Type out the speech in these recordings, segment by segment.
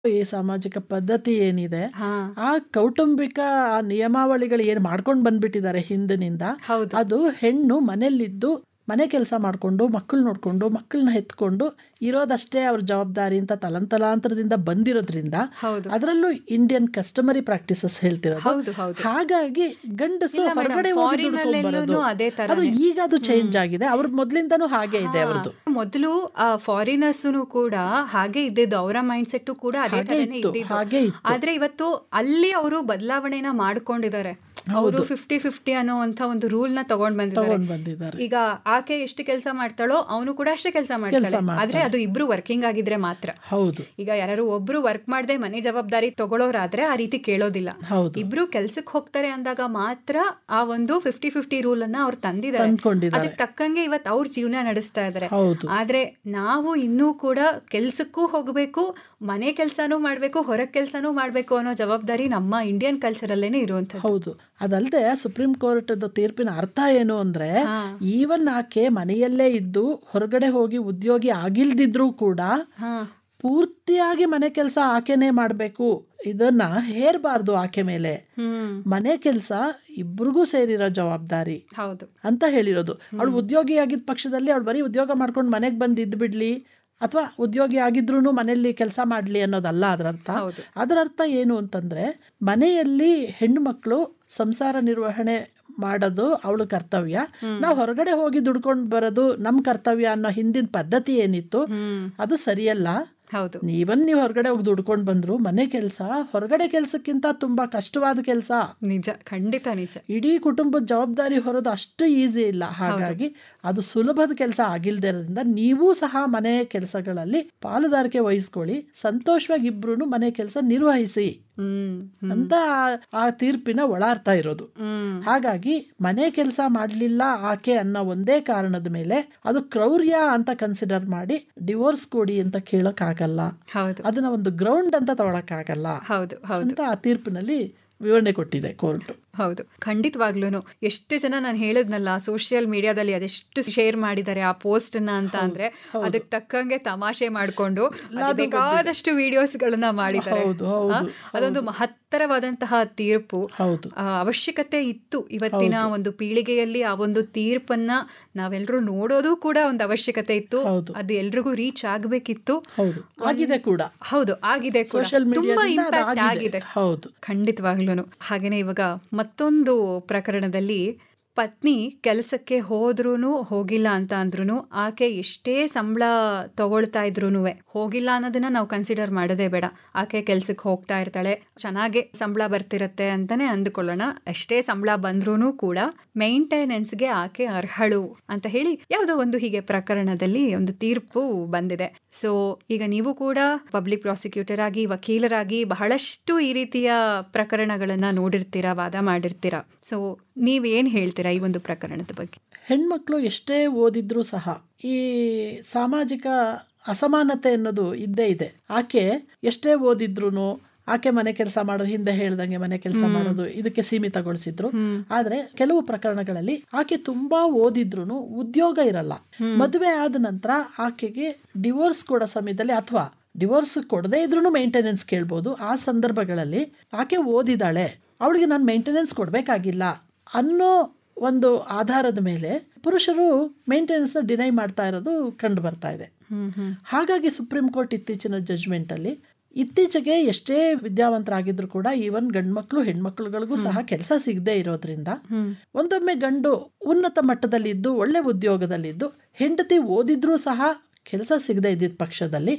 ಈ ಸಾಮಾಜಿಕ ಪದ್ಧತಿ ಏನಿದೆ ಹಾ ಆ ಕೌಟುಂಬಿಕ ಆ ನಿಯಮಾವಳಿಗಳು ಏನು ಮಾಡ್ಕೊಂಡು ಬಂದ್ಬಿಟ್ಟಿದ್ದಾರೆ ಹಿಂದಿನಿಂದ ಹೌದು ಅದು ಹೆಣ್ಣು ಮನೆಯಲ್ಲಿದ್ದು ಮನೆ ಕೆಲಸ ಮಾಡಿಕೊಂಡು ಮಕ್ಕಳು ನೋಡಿಕೊಂಡು ಮಕ್ಕಳನ್ನ ಎತ್ಕೊಂಡು ಇರೋದಷ್ಟೇ ಅವ್ರ ಜವಾಬ್ದಾರಿ ಅಂತ ತಲಂತಲಾಂತರದಿಂದ ಬಂದಿರೋದ್ರಿಂದ ಹೌದು ಅದರಲ್ಲೂ ಇಂಡಿಯನ್ ಕಸ್ಟಮರಿ ಪ್ರಾಕ್ಟೀಸಸ್ ಹೇಳ್ತಿರೋದು ಹೌದು ಹೌದು ಹಾಗಾಗಿ ಗಂಡಸು ಇಲ್ಲ madam, ಹೊರಗಡೆ ಹೋಗಿ foreign ದುಡ್ಕೊಂಡ್ ಬರೋದು ಅಲ್ಲೆಲ್ಲೂನು ಅದೇ ಅದು ತರನೇ. ಈಗ ಅದು ಚೇಂಜ್ ಆಗಿದೆ ಅವ್ರ ಮೊದ್ಲಿಂದನೂ ಹಾಗೆ ಇದೆ ಅವ್ರದ್ದು ಮೊದಲು ಫಾರಿನರ್ಸ್ ಕೂಡ ಹಾಗೆ ಇದ್ದಿದ್ದು ಅವರ ಮೈಂಡ್ ಸೆಟ್ ಕೂಡ ಅದೇ ಹಾಗೆ ತರನೇ ಇತ್ತು, ಇದ್ದಿದ್ದು ಹಾಗೆ ಇತ್ತು. ಆದ್ರೆ ಇವತ್ತು ಅಲ್ಲಿ ಅವರು ಬದಲಾವಣೆನ ಮಾಡ್ಕೊಂಡಿದ್ದಾರೆ ಅವರು ಫಿಫ್ಟಿ ಫಿಫ್ಟಿ ಅನ್ನೋಂತ ಒಂದು ರೂಲ್ ನ ತಗೊಂಡ್ ಬಂದಿದ್ದಾರೆ ತಗೊಂಡ್ ಬಂದಿದ್ದಾರೆ ಈಗ ಆಕೆ ಎಷ್ಟು ಕೆಲಸ ಮಾಡ್ತಾಳೋ ಅವನು ಕೂಡ ಅಷ್ಟೇ ಕೆಲಸ ಮಾಡ್ತಾಳೆ ಆದ್ರೆ ಅದು ಇಬ್ರು ವರ್ಕಿಂಗ್ ಆಗಿದ್ರೆ ಮಾತ್ರ ಹೌದು ಈಗ ಯಾರು ಒಬ್ರು ವರ್ಕ್ ಮಾಡದೆ ಮನೆ ಜವಾಬ್ದಾರಿ ತಗೊಳ್ಳೋರಾದ್ರೆ ಆ ರೀತಿ ಕೇಳೋದಿಲ್ಲ ಹೌದು ಇಬ್ರು ಕೆಲ್ಸಕ್ಕೆ ಹೋಗ್ತಾರೆ ಅಂದಾಗ ಮಾತ್ರ ಆ ಒಂದು ಫಿಫ್ಟಿ ಫಿಫ್ಟಿ ರೂಲ್ ಅನ್ನ ಅವ್ರು ತಂದಿದ್ದಾರೆ ತಂದ್ಕೊಂಡಿದ್ದಾರೆ ಅದಕ್ಕೆ ತಕ್ಕಂಗೆ ಇವತ್ತು ಅವ್ರ ಜೀವನ ನಡೆಸ್ತಾ ಇದ್ದಾರೆ ಹೌದು ಆದ್ರೆ ನಾವು ಇನ್ನೂ ಕೂಡ ಕೆಲ್ಸಕ್ಕೂ ಹೋಗ್ಬೇಕು ಮನೆ ಕೆಲ್ಸಾನೂ ಮಾಡ್ಬೇಕು ಹೊರಗ್ ಕೆಲ್ಸಾನೂ ಮಾಡ್ಬೇಕು ಅನ್ನೋ ಜವಾಬ್ದಾರಿ ನಮ್ಮ ಇಂಡಿಯನ್ ಕಲ್ಚರ್ ಅಲ್ಲೇನೆ ಇರುವಂತದ್ದು ಹೌದು ಅದಲ್ಲದೆ ಸುಪ್ರೀಂ ಕೋರ್ಟ್ ತೀರ್ಪಿನ ಅರ್ಥ ಏನು ಅಂದ್ರೆ ಹಾ. ಈವನ್ ಆಕೆ ಮನೆಯಲ್ಲೇ ಇದ್ದು ಹೊರಗಡೆ ಹೋಗಿ ಉದ್ಯೋಗಿ ಆಗಿಲ್ದಿದ್ರೂ ಕೂಡ ಹಾ ಪೂರ್ತಿಯಾಗಿ ಮನೆ ಕೆಲಸ ಆಕೆನೇ ಮಾಡಬೇಕು ಇದನ್ನ ಹೇರಬಾರ್ದು ಆಕೆ ಮೇಲೆ ಹ್ಮ್ ಮನೆ ಕೆಲಸ ಇಬ್ರಿಗೂ ಸೇರಿರೋ ಜವಾಬ್ದಾರಿ ಹೌದು ಅಂತ ಹೇಳಿರೋದು ಅವಳು ಉದ್ಯೋಗಿ ಆಗಿದ್ದ ಪಕ್ಷದಲ್ಲಿ ಅವಳು ಬರೀ ಉದ್ಯೋಗ ಮಾಡ್ಕೊಂಡು ಮನೆಗೆ ಬಂದು ಇದ್ದು ಬಿಡ್ಲಿ ಅಥವಾ ಉದ್ಯೋಗಿ ಆಗಿದ್ರೂ ಮನೆಯಲ್ಲಿ ಕೆಲಸ ಮಾಡಲಿ ಅನ್ನೋದಲ್ಲ ಅದರ ಅರ್ಥ ಹೌದು ಅದರ ಅರ್ಥ ಏನು ಅಂತಂದ್ರೆ ಮನೆಯಲ್ಲಿ ಹೆಣ್ಣು ಮಕ್ಕಳು ಸಂಸಾರ ನಿರ್ವಹಣೆ ಮಾಡೋದು ಅವಳ ಕರ್ತವ್ಯ ನಾವು ಹೊರಗಡೆ ಹೋಗಿ ದುಡ್ಕೊಂಡು ಬರೋದು ನಮ್ಮ ಕರ್ತವ್ಯ ಅನ್ನೋ ಹಿಂದಿನ ಪದ್ಧತಿ ಏನಿತ್ತು ಹ್ಮ್ ಅದು ಸರಿಯಲ್ಲ ಹೌದು ನೀವನ್ ನೀವು ಹೊರಗಡೆ ಹೋಗಿ ದುಡ್ಕೊಂಡು ಬಂದ್ರು ಮನೆ ಕೆಲಸ ಹೊರಗಡೆ ಕೆಲಸಕ್ಕಿಂತ ತುಂಬಾ ಕಷ್ಟವಾದ ಕೆಲಸ ನಿಜ ಖಂಡಿತ ನಿಜ ಇಡೀ ಕುಟುಂಬದ ಜವಾಬ್ದಾರಿ ಹೊರೋದು ಅಷ್ಟು ಈಸಿ ಇಲ್ಲ ಹಾಗಾಗಿ ಅದು ಸುಲಭದ ಕೆಲಸ ಆಗಿಲ್ದಿರೋದ್ರಿಂದ ನೀವೂ ಸಹ ಮನೆ ಕೆಲಸಗಳಲ್ಲಿ ಪಾಲುದಾರಿಕೆ ವಹಿಸ್ಕೊಳ್ಳಿ ಸಂತೋಷವಾಗಿ ಇಬ್ರು ಮನೆ ಕೆಲಸ ನಿರ್ವಹಿಸಿ ಹ್ಮ್ ಹ್ಮ್ ಅಂತ ಆ- ಆ ತೀರ್ಪಿನ ಒಳಾರ್ಥ ಇರೋದು ಹ್ಮ್ ಹಾಗಾಗಿ ಮನೆ ಕೆಲಸ ಮಾಡಲಿಲ್ಲ ಆಕೆ ಅನ್ನೋ ಒಂದೇ ಕಾರಣದ ಮೇಲೆ ಅದು ಕ್ರೌರ್ಯ ಅಂತ ಕನ್ಸಿಡರ್ ಮಾಡಿ ಡಿವೋರ್ಸ್ ಕೊಡಿ ಅಂತ ಕೇಳೋಕ್ಕಾಗಲ್ಲ ಹೌದು ಅದನ್ನ ಒಂದು ಗ್ರೌಂಡ್ ಅಂತ ತಗೊಳಕ್ಕಾಗಲ್ಲ ಹೌದು ಹೌದು ಅಂತ ಆ ತೀರ್ಪಿನಲ್ಲಿ ವಿವರಣೆ ಕೊಟ್ಟಿದೆ ಕೋರ್ಟ್ ಹೌದು ಖಂಡಿತವಾಗ್ಲೂ ಎಷ್ಟು ಜನ ನಾನು ಹೇಳಿದ್ನಲ್ಲ ಸೋಷಿಯಲ್ ಮೀಡಿಯಾದಲ್ಲಿ ಅದೆಷ್ಟು ಶೇರ್ ಮಾಡಿದ್ದಾರೆ ಆ ಪೋಸ್ಟ್ ನ ಅಂತ ಅಂದ್ರೆ ಅದಕ್ಕೆ ತಕ್ಕಂಗೆ ತಮಾಷೆ ಮಾಡ್ಕೊಂಡು ಅದು ಬೇಕಾದಷ್ಟು ವಿಡಿಯೋಸ್ ಗಳನ್ನ ಮಾಡಿದ್ದಾರೆ ಹೌದು, ಹೌದು, ಆ, ಅದೊಂದು ಮಹತ್ತರವಾದಂತಹ ತೀರ್ಪು ಹೌದು ಆ, ಅವಶ್ಯಕತೆ ಇತ್ತು ಇವತ್ತಿನ ಒಂದು ಪೀಳಿಗೆಯಲ್ಲಿ ಆ ಒಂದು ತೀರ್ಪನ್ನ ನಾವೆಲ್ಲರೂ ನೋಡೋದು ಕೂಡ ಒಂದು ಅವಶ್ಯಕತೆ ಇತ್ತು ಹೌದು. ಅದು ಎಲ್ರಿಗೂ ರೀಚ್ ಆಗ್ಬೇಕಿತ್ತು ಹೌದು ಆಗಿದೆ ಕೂಡ ಹೌದು ಆಗಿದೆ ಕೂಡ ಸೋಷಿಯಲ್ ತುಂಬಾ ಮೀಡಿಯಾದಿಂದ ಅದು ಇಂಪ್ಯಾಕ್ಟ್ ಆಗಿದೆ ಆಗಿದೆ ಹೌದು ಖಂಡಿತವಾಗ್ಲೂ ಹಾಗೇನೆ ಇವಾಗ ಮತ್ತೊಂದು ಪ್ರಕರಣದಲ್ಲಿ ಪತ್ನಿ ಕೆಲಸಕ್ಕೆ ಹೋದ್ರೂ ಹೋಗಿಲ್ಲ ಅಂತ ಅಂದ್ರೂ ಆಕೆ ಎಷ್ಟೇ ಸಂಬಳ ತಗೊಳ್ತಾ ಇದ್ರೂ ಹೋಗಿಲ್ಲ ಅನ್ನೋದನ್ನ ನಾವು ಕನ್ಸಿಡರ್ ಮಾಡೋದೇ ಬೇಡ ಆಕೆ ಕೆಲ್ಸಕ್ಕೆ ಹೋಗ್ತಾ ಇರ್ತಾಳೆ ಚೆನ್ನಾಗೆ ಸಂಬಳ ಬರ್ತಿರತ್ತೆ ಅಂತಾನೆ ಅಂದುಕೊಳ್ಳೋಣ ಎಷ್ಟೇ ಸಂಬಳ ಬಂದ್ರೂ ಕೂಡ ಮೇಂಟೆನೆನ್ಸ್ಗೆ ಆಕೆ ಅರ್ಹಳು ಅಂತ ಹೇಳಿ ಯಾವುದೋ ಒಂದು ಹೀಗೆ ಪ್ರಕರಣದಲ್ಲಿ ಒಂದು ತೀರ್ಪು ಬಂದಿದೆ ಸೊ ಈಗ ನೀವು ಕೂಡ ಪಬ್ಲಿಕ್ ಪ್ರಾಸಿಕ್ಯೂಟರ್ ಆಗಿ ವಕೀಲರಾಗಿ ಬಹಳಷ್ಟು ಈ ರೀತಿಯ ಪ್ರಕರಣಗಳನ್ನ ನೋಡಿರ್ತೀರಾ ವಾದ ಮಾಡಿರ್ತೀರಾ ಸೊ ನೀವೇನ್ ಹೇಳ್ತೀರಾ ಈ ಒಂದು ಪ್ರಕರಣದ ಬಗ್ಗೆ ಹೆಣ್ಮಕ್ಳು ಎಷ್ಟೇ ಓದಿದ್ರೂ ಸಹ ಈ ಸಾಮಾಜಿಕ ಅಸಮಾನತೆ ಅನ್ನೋದು ಇದ್ದೇ ಇದೆ ಆಕೆ ಎಷ್ಟೇ ಓದಿದ್ರು ಆಕೆ ಮನೆ ಕೆಲಸ ಮಾಡೋದು ಹಿಂದೆ ಹೇಳ್ದಂಗೆ ಮನೆ ಕೆಲಸ ಮಾಡೋದು ಇದಕ್ಕೆ ಸೀಮಿತಗೊಳಿಸಿದ್ರು ಆದ್ರೆ ಕೆಲವು ಪ್ರಕರಣಗಳಲ್ಲಿ ಆಕೆ ತುಂಬಾ ಓದಿದ್ರು ಉದ್ಯೋಗ ಇರಲ್ಲ ಮದುವೆ ಆದ ನಂತರ ಆಕೆಗೆ ಡಿವೋರ್ಸ್ ಕೊಡೋ ಸಮಯದಲ್ಲಿ ಅಥವಾ ಡಿವೋರ್ಸ್ ಕೊಡದೇ ಇದ್ರೂ ಮೇಂಟೆನೆನ್ಸ್ ಕೇಳ್ಬೋದು ಆ ಸಂದರ್ಭಗಳಲ್ಲಿ ಆಕೆ ಓದಿದಾಳೆ ಅವಳಿಗೆ ನಾನು ಮೇಂಟೆನೆನ್ಸ್ ಕೊಡಬೇಕಾಗಿಲ್ಲ ಅನ್ನೋ ಒಂದು ಆಧಾರದ ಮೇಲೆ ಪುರುಷರು ಮೇಂಟೆನೆನ್ಸ್ನ ಡಿನೈ ಮಾಡ್ತಾ ಇರೋದು ಕಂಡು ಬರ್ತಾ ಇದೆ ಹಾಗಾಗಿ ಸುಪ್ರೀಂ ಕೋರ್ಟ್ ಇತ್ತೀಚಿನ ಜಜ್ಮೆಂಟಲ್ಲಿ ಇತ್ತೀಚೆಗೆ ಎಷ್ಟೇ ವಿದ್ಯಾವಂತರಾಗಿದ್ರು ಕೂಡ ಈವನ್ ಗಂಡ್ಮಕ್ಳು ಹೆಣ್ಮಕ್ಳುಗಳಿಗೂ ಸಹ ಕೆಲಸ ಸಿಗದೆ ಇರೋದ್ರಿಂದ ಒಂದೊಮ್ಮೆ ಗಂಡು ಉನ್ನತ ಮಟ್ಟದಲ್ಲಿದ್ದು ಒಳ್ಳೆ ಉದ್ಯೋಗದಲ್ಲಿದ್ದು ಹೆಂಡತಿ ಓದಿದ್ರೂ ಸಹ ಕೆಲಸ ಸಿಗದೆ ಇದ್ದಿದ್ದ ಪಕ್ಷದಲ್ಲಿ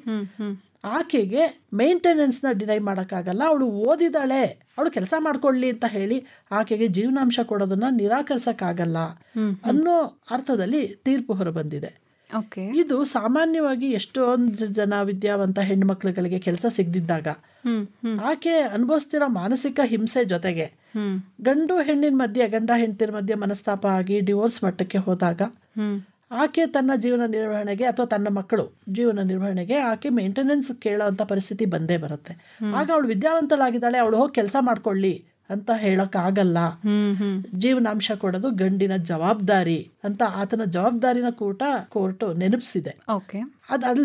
ಆಕೆಗೆ ಮೇಂಟೆನೆನ್ಸ್ನ ಡಿನೈ ಮಾಡೋಕ್ಕಾಗಲ್ಲ ಅವಳು ಓದಿದಾಳೆ ಅವಳು ಕೆಲಸ ಮಾಡ್ಕೊಳ್ಳಿ ಅಂತ ಹೇಳಿ ಆಕೆಗೆ ಜೀವನಾಂಶ ಕೊಡೋದನ್ನ ನಿರಾಕರಿಸಕ್ಕಾಗಲ್ಲ ಅನ್ನೋ ಅರ್ಥದಲ್ಲಿ ತೀರ್ಪು ಹೊರಬಂದಿದೆ ಓಕೆ ಇದು ಸಾಮಾನ್ಯವಾಗಿ ಎಷ್ಟೊಂದು ಜನ ವಿದ್ಯಾವಂತ ಹೆಣ್ಮಕ್ಳುಗಳಿಗೆ ಕೆಲಸ ಸಿಗದಿದ್ದಾಗ ಹ್ಮ್ ಹ್ಮ್ ಆಕೆ ಅನುಭವಿಸ್ತಿರೋ ಮಾನಸಿಕ ಹಿಂಸೆ ಜೊತೆಗೆ ಹ್ಮ್ ಗಂಡು ಹೆಣ್ಣಿನ ಮಧ್ಯೆ ಗಂಡ ಹೆಂಡತಿರ ಮಧ್ಯೆ ಮನಸ್ತಾಪ ಆಗಿ ಡಿವೋರ್ಸ್ ಮಟ್ಟಕ್ಕೆ ಹೋದಾಗ ಹ್ಮ್ ಆಕೆ ತನ್ನ ಜೀವನ ನಿರ್ವಹಣೆಗೆ ಅಥವಾ ತನ್ನ ಮಕ್ಕಳು ಜೀವನ ನಿರ್ವಹಣೆಗೆ ಆಕೆ ಮೇಂಟೆನೆನ್ಸ್ ಕೇಳೋಂಥ ಪರಿಸ್ಥಿತಿ ಬಂದೇ ಬರುತ್ತೆ ಆಗ ಅವಳು ವಿದ್ಯಾವಂತಳಾಗಿದ್ದಾಳೆ ಅವಳು ಹೋಗಿ ಕೆಲಸ ಮಾಡ್ಕೊಳ್ಳಿ ಅಂತ ಹೇಳೋಕ್ಕಾಗಲ್ಲ ಹ್ಮ್ ಹ್ಮ್ ಜೀವನಾಂಶ ಕೊಡೋದು ಗಂಡಿನ ಜವಾಬ್ದಾರಿ ಅಂತ ಆತನ ಜವಾಬ್ದಾರಿನ ಕೂಟ ಕೋರ್ಟ್ ನೆನಪಿಸಿದೆ ಓಕೆ ಅದಲ್ಲದೆ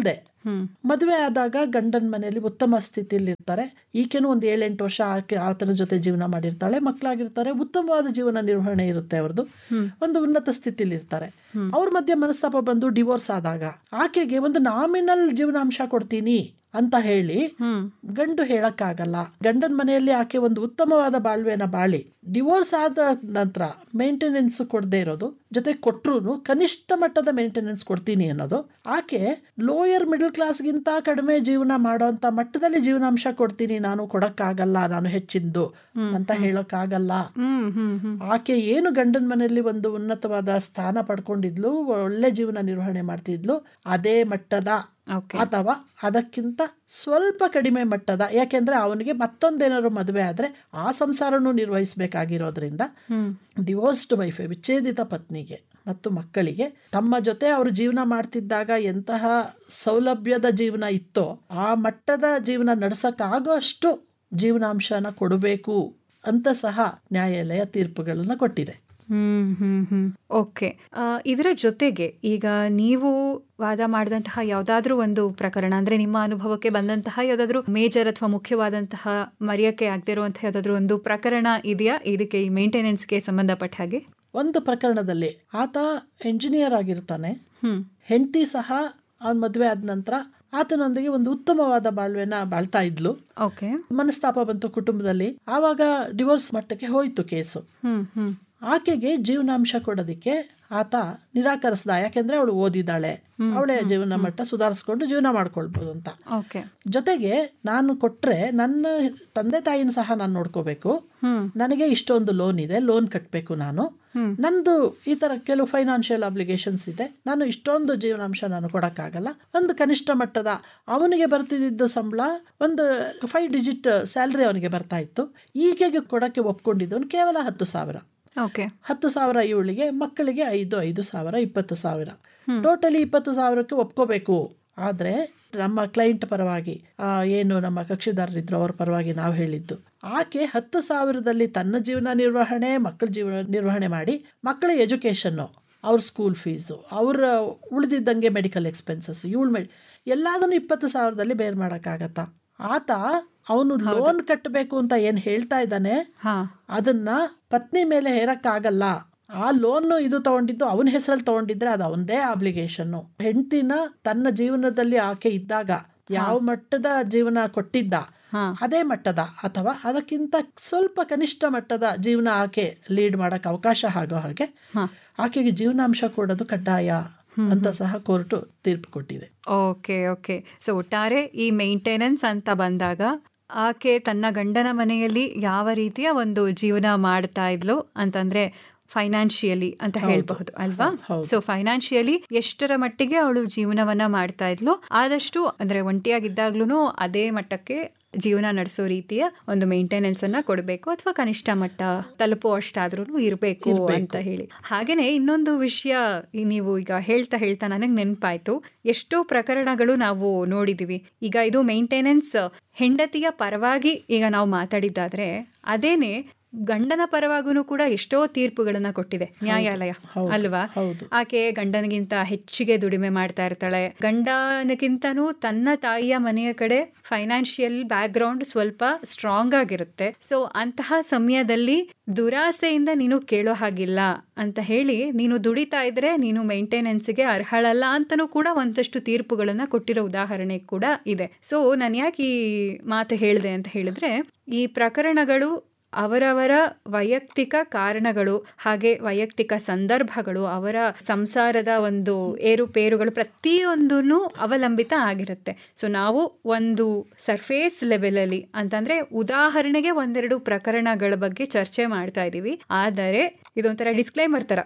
ಹ್ಮ್ ಮದುವೆ ಆದಾಗ ಗಂಡನ ಮನೆಯಲ್ಲಿ ಉತ್ತಮ ಸ್ಥಿತಿಯಲ್ಲಿ ಇರ್ತಾರೆ ಈಕೆನೂ ಒಂದು ಏಳೆಂಟು ವರ್ಷ ಆಕೆ ಆತನ ಜೊತೆ ಜೀವನ ಮಾಡಿರ್ತಾಳೆ ಮಕ್ಕಳಾಗಿರ್ತಾರೆ ಉತ್ತಮವಾದ ಜೀವನ ನಿರ್ವಹಣೆ ಇರುತ್ತೆ ಅವ್ರದ್ದು ಒಂದು ಉನ್ನತ ಸ್ಥಿತಿಲಿ ಇರ್ತಾರೆ ಅವ್ರ ಮಧ್ಯೆ ಮನಸ್ತಾಪ ಬಂದು ಡಿವೋರ್ಸ್ ಆದಾಗ ಆಕೆಗೆ ಒಂದು ನಾಮಿನಲ್ ಜೀವನಾಂಶ ಕೊಡ್ತೀನಿ ಅಂತ ಹೇಳಿ ಹ್ಮ್ ಗಂಡು ಹೇಳಕ್ಕಾಗಲ್ಲ ಗಂಡನ ಮನೆಯಲ್ಲಿ ಆಕೆ ಒಂದು ಉತ್ತಮವಾದ ಬಾಳ್ವೆನ ಬಾಳಿ ಡಿವೋರ್ಸ್ ಆದ ನಂತರ ಮೇಂಟೆನೆನ್ಸ್ ಕೊಡದೇ ಇರೋದು ಜೊತೆ ಕೊಟ್ರು ಕನಿಷ್ಠ ಮಟ್ಟದ ಮೇಂಟೆನೆನ್ಸ್ ಕೊಡ್ತೀನಿ ಅನ್ನೋದು ಆಕೆ ಲೋಯರ್ ಮಿಡಲ್ ಕ್ಲಾಸ್ಗಿಂತ ಕಡಿಮೆ ಜೀವನ ಮಾಡೋಂಥ ಮಟ್ಟದಲ್ಲಿ ಜೀವನಾಂಶ ಕೊಡ್ತೀನಿ ನಾನು ಕೊಡಕ್ಕಾಗಲ್ಲ ನಾನು ಹೆಚ್ಚಿಂದು ಅಂತ ಹೇಳಕ್ಕಾಗಲ್ಲ ಹ್ಮ್ ಹ್ಮ್ ಹ್ಮ್ ಆಕೆ ಏನು ಗಂಡನ ಮನೆಯಲ್ಲಿ ಒಂದು ಉನ್ನತವಾದ ಸ್ಥಾನ ಪಡ್ಕೊಂಡಿದ್ಲು ಒಳ್ಳೆ ಜೀವನ ನಿರ್ವಹಣೆ ಮಾಡ್ತಿದ್ಲು ಅದೇ ಮಟ್ಟದ ಓಕೆ ಅಥವಾ ಅದಕ್ಕಿಂತ ಸ್ವಲ್ಪ ಕಡಿಮೆ ಮಟ್ಟದ ಯಾಕೆಂದ್ರೆ ಅವನಿಗೆ ಮತ್ತೊಂದೇನಾದ್ರು ಮದುವೆ ಆದ್ರೆ ಆ ಸಂಸಾರನೂ ನಿರ್ವಹಿಸಬೇಕಾಗಿರೋದ್ರಿಂದ ಹ್ಮ್ ಡಿವೋರ್ಸ್ಡ್ ವೈಫ್ ವಿಚ್ಛೇದಿತ ಪತ್ನಿಗೆ ಮತ್ತು ಮಕ್ಕಳಿಗೆ ತಮ್ಮ ಜೊತೆ ಅವರು ಜೀವನ ಮಾಡ್ತಿದ್ದಾಗ ಎಂತಹ ಸೌಲಭ್ಯದ ಜೀವನ ಇತ್ತೋ ಆ ಮಟ್ಟದ ಜೀವನ ನಡ್ಸಕ್ಕಾಗೋಷ್ಟು ಜೀವನಾಂಶನ ಕೊಡಬೇಕು ಅಂತ ಸಹ ನ್ಯಾಯಾಲಯ ತೀರ್ಪುಗಳನ್ನು ಕೊಟ್ಟಿದೆ ಹ್ಮ್ ಹ್ಮ್ ಹ್ಮ್ ಓಕೆ ಆ, ಇದರ ಜೊತೆಗೆ ಈಗ ನೀವು ವಾದ ಮಾಡಿದಂತಹ ಯಾವುದಾದ್ರೂ ಒಂದು ಪ್ರಕರಣ ಅಂದ್ರೆ ನಿಮ್ಮ ಅನುಭವಕ್ಕೆ ಬಂದಂತಹ ಯಾವುದಾದ್ರೂ ಮೇಜರ್ ಅಥವಾ ಮುಖ್ಯವಾದಂತಹ ಮರೆಯಕ್ಕೆ ಆಗದೆ ಇರುವಂತಹ ಯಾವುದಾದ್ರೂ ಒಂದು ಪ್ರಕರಣ ಇದೆಯಾ ಇದಕ್ಕೆ ಈ ಮೇಂಟೆನೆನ್ಸ್ಗೆ ಸಂಬಂಧಪಟ್ಟ ಹಾಗೆ ಒಂದು ಪ್ರಕರಣದಲ್ಲಿ ಆತ ಎಂಜಿನಿಯರ್ ಆಗಿರ್ತಾನೆ ಹ್ಮ್ ಹೆಂಡತಿ ಸಹ ಅವನ ಮದುವೆ ಆದ ನಂತರ ಆತನೊಂದಿಗೆ ಒಂದು ಉತ್ತಮವಾದ ಬಾಳ್ವೆನ ಬಾಳ್ತಾ ಇದ್ಲು ಓಕೆ ಮನಸ್ತಾಪ ಬಂತು ಕುಟುಂಬದಲ್ಲಿ ಆವಾಗ ಡಿವೋರ್ಸ್ ಮಟ್ಟಕ್ಕೆ ಹೋಯ್ತು ಕೇಸು ಹ್ಮ್ ಹ್ಮ್ ಆಕೆಗೆ ಜೀವನಾಂಶ ಕೊಡೋದಕ್ಕೆ ಆತ ನಿರಾಕರಿಸ್ದ ಯಾಕೆಂದ್ರೆ ಅವಳು ಓದಿದ್ದಾಳೆ ಅವಳೆ ಜೀವನ ಮಟ್ಟ ಸುಧಾರಿಸ್ಕೊಂಡು ಜೀವನ ಮಾಡ್ಕೊಳ್ಬೋದು ಅಂತ ಓಕೆ ಜೊತೆಗೆ ನಾನು ಕೊಟ್ರೆ ನನ್ನ ತಂದೆ ತಾಯಿನ ಸಹ ನಾನು ನೋಡ್ಕೋಬೇಕು ಹ್ಮ್ ನನಗೆ ಇಷ್ಟೊಂದು ಲೋನ್ ಇದೆ ಲೋನ್ ಕಟ್ಟಬೇಕು ನಾನು ಹ್ಮ್. ನಂದು ಈ ತರ ಕೆಲವು ಫೈನಾನ್ಷಿಯಲ್ ಅಬ್ಲಿಗೇಷನ್ಸ್ ಇದೆ ನಾನು ಇಷ್ಟೊಂದು ಜೀವನಾಂಶ ನಾನು ಕೊಡಕ್ಕಾಗಲ್ಲ ಒಂದು ಕನಿಷ್ಠ ಮಟ್ಟದ ಅವನಿಗೆ ಬರ್ತಿದ್ದ ಸಂಬಳ ಒಂದು ಫೈವ್ ಡಿಜಿಟ್ ಸ್ಯಾಲ್ರಿ ಅವನಿಗೆ ಬರ್ತಾ ಇತ್ತು ಈಕೆಗೆ ಕೊಡಕ್ಕೆ ಒಪ್ಕೊಂಡಿದ್ದವನು ಕೇವಲ ಹತ್ತು ಸಾವಿರ ಓಕೆ ಹತ್ತು ಸಾವಿರ ಇವಳಿಗೆ ಮಕ್ಕಳಿಗೆ ಐದು ಐದು ಸಾವಿರ ಇಪ್ಪತ್ತು ಸಾವಿರ ಟೋಟಲಿ ಇಪ್ಪತ್ತು ಸಾವಿರಕ್ಕೆ ಒಪ್ಕೋಬೇಕು ಆದರೆ ನಮ್ಮ ಕ್ಲೈಂಟ್ ಪರವಾಗಿ ಆ, ಏನು ನಮ್ಮ ಕಕ್ಷಿದಾರರಿದ್ರು ಅವ್ರ ಪರವಾಗಿ ನಾವು ಹೇಳಿದ್ದು ಆಕೆ ಹತ್ತು ಸಾವಿರದಲ್ಲಿ ತನ್ನ ಜೀವನ ನಿರ್ವಹಣೆ ಮಕ್ಕಳ ಜೀವನ ನಿರ್ವಹಣೆ ಮಾಡಿ ಮಕ್ಕಳ ಎಜುಕೇಷನ್ನು ಅವ್ರ ಸ್ಕೂಲ್ ಫೀಸು ಅವ್ರ ಉಳಿದಿದ್ದಂಗೆ ಮೆಡಿಕಲ್ ಎಕ್ಸ್ಪೆನ್ಸಸ್ ಇವಳು ಮೆಡಿ ಎಲ್ಲದನ್ನು ಇಪ್ಪತ್ತು ಸಾವಿರದಲ್ಲಿ ಬೇರ್ ಮಾಡೋಕ್ಕಾಗತ್ತಾ ಆತ ಅವನು ಲೋನ್ ಕಟ್ಟಬೇಕು ಅಂತ ಏನು ಹೇಳ್ತಾ ಇದ್ದಾನೆ ಹಾ ಅದನ್ನ ಪತ್ನಿ ಮೇಲೆ ಹೇರಕ್ಕಾಗಲ್ಲ ಆ ಲೋನ್ ಇದು ತಗೊಂಡಿದ್ದು ಅವನ ಹೆಸರಲ್ಲಿ ತಗೊಂಡಿದ್ರೆ ಅದು ಅವನದೇ ಆಬ್ಲಿಗೇಷನ್ನು ಹೆಂಡತಿನ ತನ್ನ ಜೀವನದಲ್ಲಿ ಆಕೆ ಇದ್ದಾಗ ಯಾವ ಮಟ್ಟದ ಜೀವನ ಕೊಟ್ಟಿದ್ದ ಹಾ ಅದೇ ಮಟ್ಟದ ಅಥವಾ ಅದಕ್ಕಿಂತ ಸ್ವಲ್ಪ ಕನಿಷ್ಠ ಮಟ್ಟದ ಜೀವನ ಆಕೆ ಲೀಡ್ ಮಾಡಕ್ ಅವಕಾಶ ಆಗೋ ಹಾಗೆ ಹಾ ಆಕೆಗೆ ಜೀವನಾಂಶ ಕೊಡೋದು ಕಡ್ಡಾಯ ಅಂತ ಸಹ ಕೋರ್ಟು ತೀರ್ಪು ಕೊಟ್ಟಿದೆ ಓಕೆ ಓಕೆ ಸೊ ಒಟ್ಟಾರೆ ಈ ಮೇಂಟೆನೆನ್ಸ್ ಅಂತ ಬಂದಾಗ ಆಕೆ ತನ್ನ ಗಂಡನ ಮನೆಯಲ್ಲಿ ಯಾವ ರೀತಿಯ ಒಂದು ಜೀವನ ಮಾಡ್ತಾ ಇದ್ಲು ಅಂತಂದ್ರೆ ಫೈನಾನ್ಷಿಯಲಿ ಅಂತ ಹೇಳಬಹುದು ಅಲ್ವಾ ಹೌದು. ಸೊ ಫೈನಾನ್ಷಿಯಲಿ ಎಷ್ಟರ ಮಟ್ಟಿಗೆ ಅವಳು ಜೀವನವನ್ನ ಮಾಡ್ತಾ ಇದ್ಲು ಆದಷ್ಟು ಅಂದ್ರೆ ಒಂಟಿಯಾಗಿದ್ದಾಗ್ಲೂ ಅದೇ ಮಟ್ಟಕ್ಕೆ ಜೀವನ ನಡೆಸೋ ರೀತಿಯ ಒಂದು ಮೇಂಟೆನೆನ್ಸ್ ಅನ್ನ ಕೊಡಬೇಕು ಅಥವಾ ಕನಿಷ್ಠ ಮಟ್ಟ ತಲುಪುವಷ್ಟಾದ್ರೂ ಇರಬೇಕು ಅಂತ ಹೇಳಿ ಹಾಗೇನೆ ಇನ್ನೊಂದು ವಿಷಯ ಈ ನೀವು ಈಗ ಹೇಳ್ತಾ ಹೇಳ್ತಾ ನನಗೆ ನೆನಪಾಯ್ತು ಎಷ್ಟೋ ಪ್ರಕರಣಗಳು ನಾವು ನೋಡಿದೀವಿ ಈಗ ಇದು ಮೇಂಟೆನೆನ್ಸ್ ಹೆಂಡತಿಯ ಪರವಾಗಿ ಈಗ ನಾವು ಮಾತಾಡಿದ್ದಾದ್ರೆ ಅದೇನೆ ಗಂಡನ ಪರವಾಗೂ ಕೂಡ ಎಷ್ಟೋ ತೀರ್ಪುಗಳನ್ನ ಕೊಟ್ಟಿದೆ ನ್ಯಾಯಾಲಯ ಹೌದು, ಅಲ್ವಾ ಹೌದು. ಆಕೆ ಗಂಡನಿಗಿಂತ ಹೆಚ್ಚಿಗೆ ದುಡಿಮೆ ಮಾಡ್ತಾ ಇರ್ತಾಳೆ ಗಂಡನಕ್ಕಿಂತನೂ ತನ್ನ ತಾಯಿಯ ಮನೆಯ ಕಡೆ ಫೈನಾನ್ಷಿಯಲ್ ಬ್ಯಾಕ್ ಗ್ರೌಂಡ್ ಸ್ವಲ್ಪ ಸ್ಟ್ರಾಂಗ್ ಆಗಿರುತ್ತೆ ಸೊ ಅಂತಹ ಸಮಯದಲ್ಲಿ ದುರಾಸೆಯಿಂದ ನೀನು ಕೇಳೋ ಹಾಗಿಲ್ಲ ಅಂತ ಹೇಳಿ ನೀನು ದುಡಿತಾ ಇದ್ರೆ ನೀನು ಮೇಂಟೆನೆನ್ಸ್ಗೆ ಅರ್ಹಳಲ್ಲ ಅಂತನೂ ಕೂಡ ಒಂದಷ್ಟು ತೀರ್ಪುಗಳನ್ನ ಕೊಟ್ಟಿರೋ ಉದಾಹರಣೆ ಕೂಡ ಇದೆ ಸೊ ನಾನು ಯಾಕೆ ಈ ಮಾತು ಹೇಳಿದೆ ಅಂತ ಹೇಳಿದ್ರೆ ಈ ಪ್ರಕರಣಗಳು ಅವರವರ ವೈಯಕ್ತಿಕ ಕಾರಣಗಳು ಹಾಗೆ ವೈಯಕ್ತಿಕ ಸಂದರ್ಭಗಳು ಅವರ ಸಂಸಾರದ ಒಂದು ಏರುಪೇರುಗಳು ಪ್ರತಿಯೊಂದೂ ಅವಲಂಬಿತ ಆಗಿರುತ್ತೆ ಸೊ ನಾವು ಒಂದು ಸರ್ಫೇಸ್ ಲೆವೆಲಲ್ಲಿ ಅಂತಂದ್ರೆ ಉದಾಹರಣೆಗೆ ಒಂದೆರಡು ಪ್ರಕರಣಗಳ ಬಗ್ಗೆ ಚರ್ಚೆ ಮಾಡ್ತಾ ಇದ್ದೀವಿ ಆದರೆ ಇದೊಂಥರ ಡಿಸ್ಕ್ಲೈಮರ್ ತರ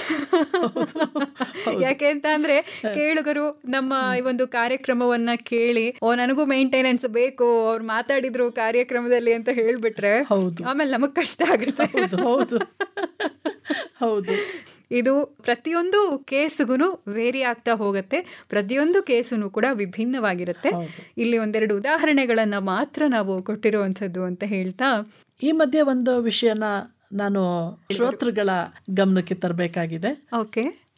ಯಾಕೆ ಅಂತ ಅಂದ್ರೆ ಕೇಳುಗರು ನಮ್ಮ ಈ ಒಂದು ಕಾರ್ಯಕ್ರಮವನ್ನ ಕೇಳಿ ಓ ನನಗೂ ಮೇಂಟೆನೆನ್ಸ್ ಬೇಕು ಅವ್ರು ಮಾತಾಡಿದ್ರು ಕಾರ್ಯಕ್ರಮದಲ್ಲಿ ಅಂತ ಹೇಳ್ಬಿಟ್ರೆ ಹೌದು. ಆಮೇಲೆ ನಮಗ್ ಕಷ್ಟ ಆಗುತ್ತೆ ಹೌದು ಹೌದು ಹೌದು ಇದು ಪ್ರತಿಯೊಂದು ಕೇಸ್ಗೂ ವೇರಿ ಆಗ್ತಾ ಹೋಗುತ್ತೆ ಪ್ರತಿಯೊಂದು ಕೇಸುನು ಕೂಡ ವಿಭಿನ್ನವಾಗಿರುತ್ತೆ ಹೌದು. ಇಲ್ಲಿ ಒಂದೆರಡು ಉದಾಹರಣೆಗಳನ್ನ ಮಾತ್ರ ನಾವು ಕೊಟ್ಟಿರುವಂಥದ್ದು ಅಂತ ಹೇಳ್ತಾ ಈ ಮಧ್ಯೆ ಒಂದು ವಿಷಯನ ನಾನು ಶ್ರೋತೃಗಳ ಗಮನಕ್ಕೆ ತರಬೇಕಾಗಿದೆ ಓಕೆ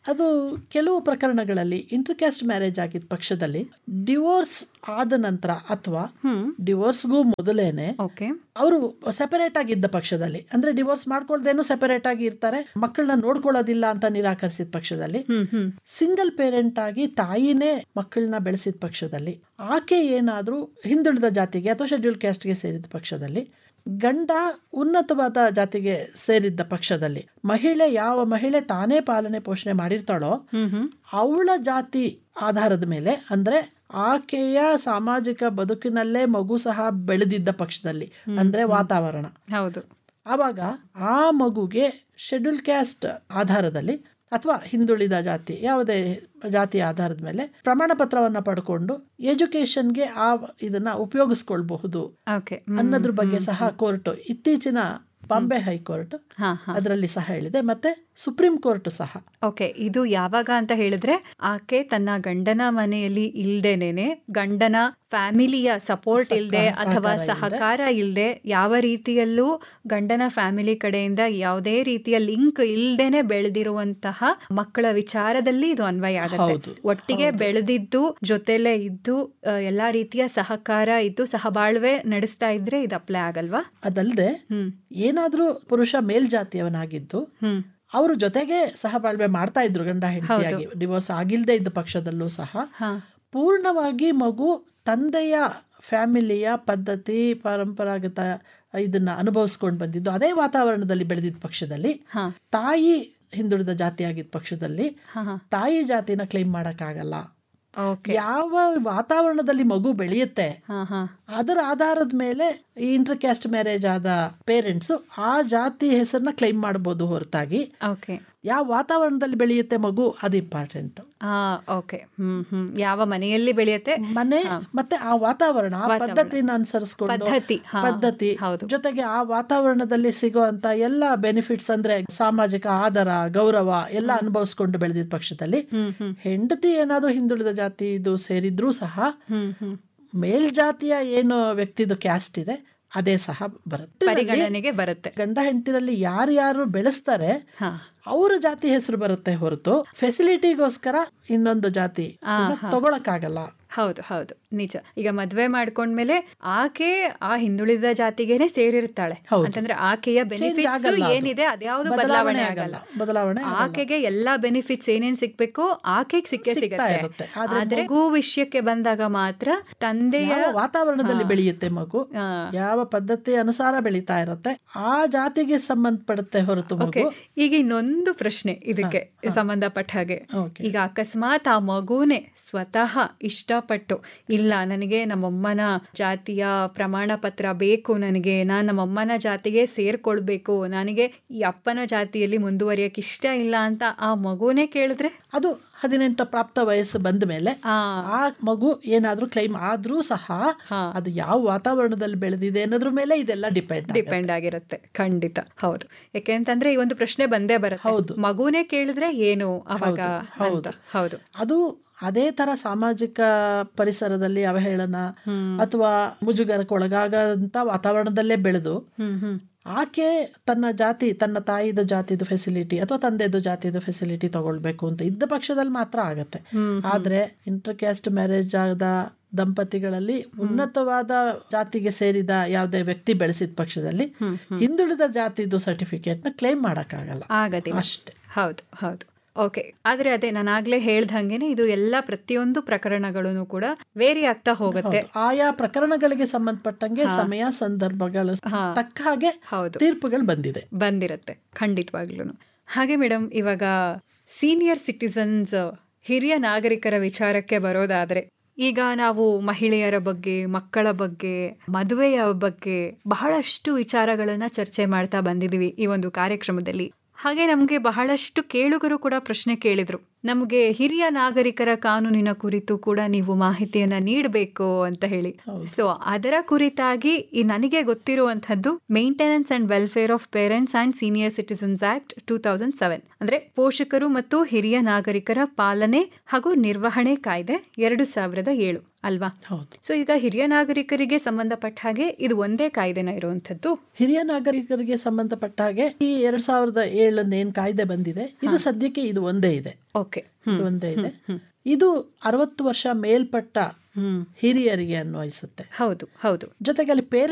ಅದು ಕೆಲವು ಪ್ರಕರಣಗಳಲ್ಲಿ ಇಂಟರ್ಕ್ಯಾಸ್ಟ್ ಮ್ಯಾರೇಜ್ ಆಗಿದ್ದ ಪಕ್ಷದಲ್ಲಿ ಡಿವೋರ್ಸ್ ಆದ ನಂತರ ಅಥವಾ ಹ್ಮ್ ಡಿವೋರ್ಸ್ಗೂ ಮೊದಲೇನೆ ಓಕೆ ಅವರು ಸೆಪರೇಟ್ ಆಗಿದ್ದ ಪಕ್ಷದಲ್ಲಿ ಅಂದ್ರೆ ಡಿವೋರ್ಸ್ ಮಾಡ್ಕೊಳ್ದೇನು ಸೆಪರೇಟ್ ಆಗಿ ಇರ್ತಾರೆ ಮಕ್ಕಳನ್ನ ನೋಡ್ಕೊಳ್ಳೋದಿಲ್ಲ ಅಂತ ನಿರಾಕರಿಸಿದ ಪಕ್ಷದಲ್ಲಿ ಹ್ಮ್ ಹ್ಮ್ ಸಿಂಗಲ್ ಪೇರೆಂಟ್ ಆಗಿ ತಾಯಿನೇ ಮಕ್ಕಳನ್ನ ಬೆಳೆಸಿದ ಪಕ್ಷದಲ್ಲಿ ಆಕೆ ಏನಾದರೂ ಹಿಂದುಳಿದ ಜಾತಿಗೆ ಅಥವಾ ಶೆಡ್ಯೂಲ್ ಕ್ಯಾಸ್ಟ್ಗೆ ಸೇರಿದ ಪಕ್ಷದಲ್ಲಿ ಗಂಡ ಉನ್ನತವಾದ ಜಾತಿಗೆ ಸೇರಿದ್ದ ಪಕ್ಷದಲ್ಲಿ ಮಹಿಳೆ ಯಾವ ಮಹಿಳೆ ತಾನೇ ಪಾಲನೆ ಪೋಷಣೆ ಮಾಡಿರ್ತಾಳೋ ಹ್ಮ್ ಹ್ಮ್ ಅವಳ ಜಾತಿ ಆಧಾರದ ಮೇಲೆ ಅಂದ್ರೆ ಆಕೆಯ ಸಾಮಾಜಿಕ ಬದುಕಿನಲ್ಲೇ ಮಗು ಸಹ ಬೆಳೆದಿದ್ದ ಪಕ್ಷದಲ್ಲಿ ಅಂದ್ರೆ ವಾತಾವರಣ ಹೌದು ಆವಾಗ ಆ ಮಗುಗೆ ಶೆಡ್ಯೂಲ್ ಕ್ಯಾಸ್ಟ್ ಆಧಾರದಲ್ಲಿ ಅಥವಾ ಹಿಂದುಳಿದ ಜಾತಿ ಯಾವುದೇ ಜಾತಿ ಆಧಾರದ ಮೇಲೆ ಪ್ರಮಾಣ ಪತ್ರವನ್ನ ಪಡ್ಕೊಂಡು ಎಜುಕೇಶನ್ಗೆ ಆ ಇದನ್ನ ಉಪಯೋಗಿಸ್ಕೊಳ್ಬಹುದು ಓಕೆ ಅನ್ನೋದ್ರ ಬಗ್ಗೆ ಸಹ ಕೋರ್ಟ್ ಇತ್ತೀಚಿನ ಬಾಂಬೆ ಹೈಕೋರ್ಟ್ ಹಾ ಹಾ ಅದರಲ್ಲಿ ಸಹ ಹೇಳಿದೆ ಮತ್ತೆ ಸುಪ್ರೀಂ ಕೋರ್ಟ್ ಸಹ ಓಕೆ ಇದು ಯಾವಾಗ ಅಂತ ಹೇಳಿದ್ರೆ ಆಕೆ ತನ್ನ ಗಂಡನ ಮನೆಯಲ್ಲಿ ಇಲ್ದೇನೇನೆ ಗಂಡನ ಫ್ಯಾಮಿಲಿಯ ಸಪೋರ್ಟ್ ಇಲ್ಲದೆ ಅಥವಾ ಸಹಕಾರ ಇಲ್ಲದೆ ಯಾವ ರೀತಿಯಲ್ಲೂ ಗಂಡನ ಫ್ಯಾಮಿಲಿ ಕಡೆಯಿಂದ ಯಾವುದೇ ರೀತಿಯ ಲಿಂಕ್ ಇಲ್ದೇನೆ ಬೆಳೆದಿರುವಂತಹ ಮಕ್ಕಳ ವಿಚಾರದಲ್ಲಿ ಇದು ಅನ್ವಯ ಆಗುತ್ತೆ ಹೌದು, ಒಟ್ಟಿಗೆ ಬೆಳೆದಿದ್ದು ಜೊತೆಲೇ ಇದ್ದು ಆ, ಎಲ್ಲಾ ರೀತಿಯ ಸಹಕಾರ ಇದ್ದು ಸಹಬಾಳ್ವೆ ನಡೆಸ್ತಾ ಇದ್ರೆ ಇದು ಅಪ್ಲೈ ಆಗಲ್ವಾ ಅದಲ್ಲದೆ ಹ್ಮ್ ಏನಾದ್ರೂ ಪುರುಷ ಮೇಲ್ಜಾತಿಯವನಾಗಿದ್ದು ಹ್ಮ್ ಅವರು ಜೊತೆಗೆ ಸಹಬಾಳ್ವೆ ಮಾಡ್ತಾ ಇದ್ರು ಗಂಡ ಹೆಂಡತಿಯಾಗಿ ಡಿವೋರ್ಸ್ ಆಗಿಲ್ದೇ ಇದ್ದ ಪಕ್ಷದಲ್ಲೂ ಸಹ ಹಾ ಪೂರ್ಣವಾಗಿ ಮಗು ತಂದೆಯ ಫ್ಯಾಮಿಲಿಯ ಪದ್ಧತಿ ಪರಂಪರಾಗತ ಇದನ್ನ ಅನುಭವಿಸ್ಕೊಂಡು ಬಂದಿದ್ದು ಅದೇ ವಾತಾವರಣದಲ್ಲಿ ಬೆಳೆದಿದ್ದ ಪಕ್ಷದಲ್ಲಿ ಹಾ ತಾಯಿ ಹಿಂದುಳಿದ ಜಾತಿಯಾಗಿದ್ದ ಪಕ್ಷದಲ್ಲಿ ಹಾ ಹಾ ತಾಯಿ ಜಾತಿನ ಕ್ಲೈಮ್ ಮಾಡೋಕ್ಕಾಗಲ್ಲ ಓಕೆ ಯಾವ ವಾತಾವರಣದಲ್ಲಿ ಮಗು ಬೆಳೆಯುತ್ತೆ ಹಾ ಹಾ ಅದರ ಆಧಾರದ ಮೇಲೆ ಈ ಇಂಟರ್ ಕ್ಯಾಸ್ಟ್ ಮ್ಯಾರೇಜ್ ಆದ ಪೇರೆಂಟ್ಸು ಆ ಜಾತಿ ಹೆಸರನ್ನ ಕ್ಲೈಮ್ ಮಾಡ್ಬೋದು ಹೊರತಾಗಿ ಓಕೆ ಯಾವ ವಾತಾವರಣದಲ್ಲಿ ಬೆಳೆಯುತ್ತೆ ಮಗು ಅದು ಇಂಪಾರ್ಟೆಂಟ್ ಆ ಓಕೆ ಹ್ಮ್ ಹ್ಮ್ ಯಾವ ಮನೆಯಲ್ಲಿ ಬೆಳೆಯುತ್ತೆ ಮನೆ ಮತ್ತೆ ಆ ವಾತಾವರಣ ಆ ಪದ್ಧತಿನ ಅನುಸರಿಸ್ಕೊಂಡು ಪದ್ಧತಿ, ಹಾ, ಪದ್ಧತಿ ಹೌದು. ಜೊತೆಗೆ ಆ ವಾತಾವರಣದಲ್ಲಿ ಸಿಗುವಂತ ಎಲ್ಲ ಬೆನಿಫಿಟ್ಸ್ ಅಂದ್ರೆ ಸಾಮಾಜಿಕ ಆದರ ಗೌರವ ಎಲ್ಲ ಅನುಭವಿಸ್ಕೊಂಡು ಬೆಳೆದಿದ್ದ ಪಕ್ಷದಲ್ಲಿ ಹ್ಮ್ ಹ್ಮ್ ಹೆಂಡತಿ ಏನಾದ್ರೂ ಹಿಂದುಳಿದ ಜಾತಿ ಇದು ಸೇರಿದ್ರೂ ಸಹ ಹ್ಮ್ ಹ್ಮ್ ಮೇಲ್ಜಾತಿಯ ಏನು ವ್ಯಕ್ತಿದು ಕ್ಯಾಸ್ಟ್ ಇದೆ ಅದೇ ಸಹ ಬರುತ್ತೆ ಪರಿಗಣನೆಗೆ ಬರುತ್ತೆ ಗಂಡ ಹೆಂಡತಿರಲ್ಲಿ ಯಾರ್ಯಾರು ಬೆಳೆಸ್ತಾರೆ ಹಾ ಅವ್ರ ಜಾತಿ ಹೆಸರು ಬರುತ್ತೆ ಹೊರತು ಫೆಸಿಲಿಟಿಗೋಸ್ಕರ ಇನ್ನೊಂದು ಜಾತಿ ತಗೊಳಕ್ಕಾಗಲ್ಲ ಹೌದು ಹೌದು ನಿಜ ಈಗ ಮದ್ವೆ ಮಾಡ್ಕೊಂಡ್ಮೇಲೆ ಆಕೆ ಆ ಹಿಂದುಳಿದ ಜಾತಿಗೆನೆ ಸೇರಿರ್ತಾಳೆ ಹೌದು. ಅಂತಂದ್ರೆ ಆಕೆಯ ಬೆನಿಫಿಟ್ಸ್ ಆಗಲ್ಲ ಅದು. ಏನಿದೆ ಅದ್ಯಾವುದು ಬದಲಾವಣೆ ಬದಲಾವಣೆ ಆಗಲ್ಲ. ಆಗಲ್ಲ ಬದಲಾವಣೆ ಆಕೆಗೆ ಎಲ್ಲಾ ಬೆನಿಫಿಟ್ಸ್ ಏನೇನ್ ಸಿಗ್ಬೇಕು ಆಕೆಗೆ ಸಿಕ್ಕೇ ಸಿಗ್ತಾ ಸಿಗತ್ತೆ ಇರುತ್ತೆ. ಆದ್ರೆ ಆದ್ರೆ ಮಗು ವಿಷಯಕ್ಕೆ ಬಂದಾಗ ಮಾತ್ರ ತಂದೆಯ ಯಾವ ವಾತಾವರಣದಲ್ಲಿ ಬೆಳೆಯುತ್ತೆ ಮಗು ಆ, ಯಾವ ಪದ್ಧತಿ ಅನುಸಾರ ಬೆಳೀತಾ ಇರುತ್ತೆ ಆ ಜಾತಿಗೆ ಸಂಬಂಧಪಡುತ್ತೆ ಹೊರತು ಓಕೆ ಮಗು ಈಗ ಇನ್ನೊಂದು ಪ್ರಶ್ನೆ ಇದಕ್ಕೆ ಸಂಬಂಧಪಟ್ಟ ಹಾಗೆ ಓಕೆ ಈಗ ಅಕಸ್ಮಾತ್ ಆ ಮಗುನೇ ಸ್ವತಃ ಇಷ್ಟಪಟ್ಟು ಇಲ್ಲ ನನಗೆ ನಮ್ಮಮ್ಮನ ಜಾತಿಯ ಪ್ರಮಾಣ ಪತ್ರ ಬೇಕು ನನಗೆ ನಾನು ನಮ್ಮಮ್ಮನ ಜಾತಿಗೆ ಸೇರ್ಕೊಳ್ಬೇಕು ನನಗೆ ಈ ಅಪ್ಪನ ಜಾತಿಯಲ್ಲಿ ಮುಂದುವರಿಯಕ್ಕೆ ಇಷ್ಟ ಇಲ್ಲ ಅಂತ ಆ ಮಗುನೇ ಕೇಳಿದ್ರೆ ಅದು ಹದಿನೆಂಟು ಪ್ರಾಪ್ತ ವಯಸ್ಸು ಬಂದ ಮೇಲೆ ಆ ಆ ಮಗು ಏನಾದ್ರೂ ಕ್ಲೈಮ್ ಆದ್ರೂ ಸಹ ಹಾ. ಅದು ಯಾವ ವಾತಾವರಣದಲ್ಲಿ ಬೆಳೆದಿದೆ ಅನ್ನೋದ್ರ ಮೇಲೆ ಇದೆಲ್ಲ ಡಿಪೆಂಡ್ ಡಿಪೆಂಡ್ ಆಗಿರುತ್ತೆ ಖಂಡಿತ ಹೌದು ಯಾಕೆ ಅಂತಂದ್ರೆ ಈ ಒಂದು ಪ್ರಶ್ನೆ ಬಂದೇ ಬರುತ್ತೆ ಹೌದು. ಮಗುನೇ ಕೇಳಿದ್ರೆ ಏನು ಅವಾಗ ಅಂತ ಹೌದು ಅದು ಅದೇ ತರ ಸಾಮಾಜಿಕ ಪರಿಸರದಲ್ಲಿ ಅವಹೇಳನ ಹ್ಮ್ ಅಥವಾ ಮುಜುಗರಕ್ಕೆ ಒಳಗಾಗಂತ ವಾತಾವರಣದಲ್ಲೇ ಬೆಳೆದು ಹ್ಮ್ ಹ್ಮ್ ಆಕೆ ತನ್ನ ಜಾತಿ ತನ್ನ ತಾಯಿದು ಜಾತಿದು ಫೆಸಿಲಿಟಿ ಅಥವಾ ತಂದೆದು ಜಾತಿದು ಫೆಸಿಲಿಟಿ ತಗೊಳ್ಬೇಕು ಅಂತ ಇದ್ದ ಪಕ್ಷದಲ್ಲಿ ಮಾತ್ರ ಆಗತ್ತೆ ಹ್ಮ್ ಆದ್ರೆ ಇಂಟರ್ ಕ್ಯಾಸ್ಟ್ ಮ್ಯಾರೇಜ್ ಆದ ದಂಪತಿಗಳಲ್ಲಿ ಉನ್ನತವಾದ ಜಾತಿಗೆ ಸೇರಿದ ಯಾವುದೇ ವ್ಯಕ್ತಿ ಬೆಳೆಸಿದ ಪಕ್ಷದಲ್ಲಿ ಹ್ಮ್ ಹಿಂದುಳಿದ ಜಾತಿದು ಸರ್ಟಿಫಿಕೇಟ್ ನ ಕ್ಲೈಮ್ ಮಾಡಕ್ಕಾಗಲ್ಲ ಆಗದಿಲ್ಲ ಅಷ್ಟೇ ಹೌದು ಹೌದು ಓಕೆ ಆದ್ರೆ ಅದೇ ನಾನು ಆಗ್ಲೇ ಹೇಳ್ದಂಗೆನೆ ಇದು ಎಲ್ಲ ಪ್ರತಿಯೊಂದು ಪ್ರಕರಣಗಳು ಕೂಡ ವೇರಿ ಆಗ್ತಾ ಹೋಗುತ್ತೆ ಹೌದು. ಆಯಾ ಪ್ರಕರಣಗಳಿಗೆ ಸಂಬಂಧಪಟ್ಟಂಗೆ ಸಮಯ ಸಂದರ್ಭಗಳು ಹಾ. ತಕ್ಕ ಹಾಗೆ ಹೌದು ತೀರ್ಪುಗಳು ಬಂದಿದೆ ಬಂದಿರತ್ತೆ ಖಂಡಿತವಾಗ್ಲೂ ಹಾಗೆ ಮೇಡಮ್ ಇವಾಗ ಸೀನಿಯರ್ ಸಿಟಿಸನ್ಸ್ ಹಿರಿಯ ನಾಗರಿಕರ ವಿಚಾರಕ್ಕೆ ಬರೋದಾದ್ರೆ ಈಗ ನಾವು ಮಹಿಳೆಯರ ಬಗ್ಗೆ ಮಕ್ಕಳ ಬಗ್ಗೆ ಮದುವೆಯ ಬಗ್ಗೆ ಬಹಳಷ್ಟು ವಿಚಾರಗಳನ್ನ ಚರ್ಚೆ ಮಾಡ್ತಾ ಬಂದಿದೀವಿ ಈ ಒಂದು ಕಾರ್ಯಕ್ರಮದಲ್ಲಿ ಹಾಗೆ ನಮಗೆ ಬಹಳಷ್ಟು ಕೇಳುಗರು ಕೂಡ ಪ್ರಶ್ನೆ ಕೇಳಿದ್ರು ನಮಗೆ ಹಿರಿಯ ನಾಗರಿಕರ ಕಾನೂನಿನ ಕುರಿತು ಕೂಡ ನೀವು ಮಾಹಿತಿಯನ್ನ ನೀಡಬೇಕು ಅಂತ ಹೇಳಿ ಹೌದು. ಸೊ ಅದರ ಕುರಿತಾಗಿ ಈ ನನಗೆ ಗೊತ್ತಿರುವಂತಹದ್ದು maintenance and welfare of parents and senior citizens act two thousand seven ಅಂದ್ರೆ ಪೋಷಕರು ಮತ್ತು ಹಿರಿಯ ನಾಗರಿಕರ ಪಾಲನೆ ಹಾಗೂ ನಿರ್ವಹಣೆ ಕಾಯ್ದೆ ಎರಡು ಸಾವಿರದ ಏಳು ಅಲ್ವಾ ಹೌದು ಸೊ ಈಗ ಹಿರಿಯ ನಾಗರಿಕರಿಗೆ ಸಂಬಂಧಪಟ್ಟ ಹಾಗೆ ಇದು ಒಂದೇ ಕಾಯ್ದೆನ ಇರುವಂತದ್ದು ಹಿರಿಯ ನಾಗರಿಕರಿಗೆ ಸಂಬಂಧಪಟ್ಟ ಹಾಗೆ ಈ ಎರಡ್ ಸಾವಿರದ ಏಳನ್ನ ಏನ್ ಕಾಯ್ದೆ ಬಂದಿದೆ ಇದು ಸದ್ಯಕ್ಕೆ ಇದು ಒಂದೇ ಇದೆ ಓಕೆ ಇದು ಒಂದೇ ಇದೆ ಇದು ಅರವತ್ತು ವರ್ಷ ಮೇಲ್ಪಟ್ಟ ಹ್ಮ್ ಹಿರಿಯರಿಗೆ ಅನ್ವಯಿಸುತ್ತೆ ಹೌದು ಹೌದು ಜೊತೆಗೆ ಅಲ್ಲಿ ಪೇರೆಂಟ್ಸ್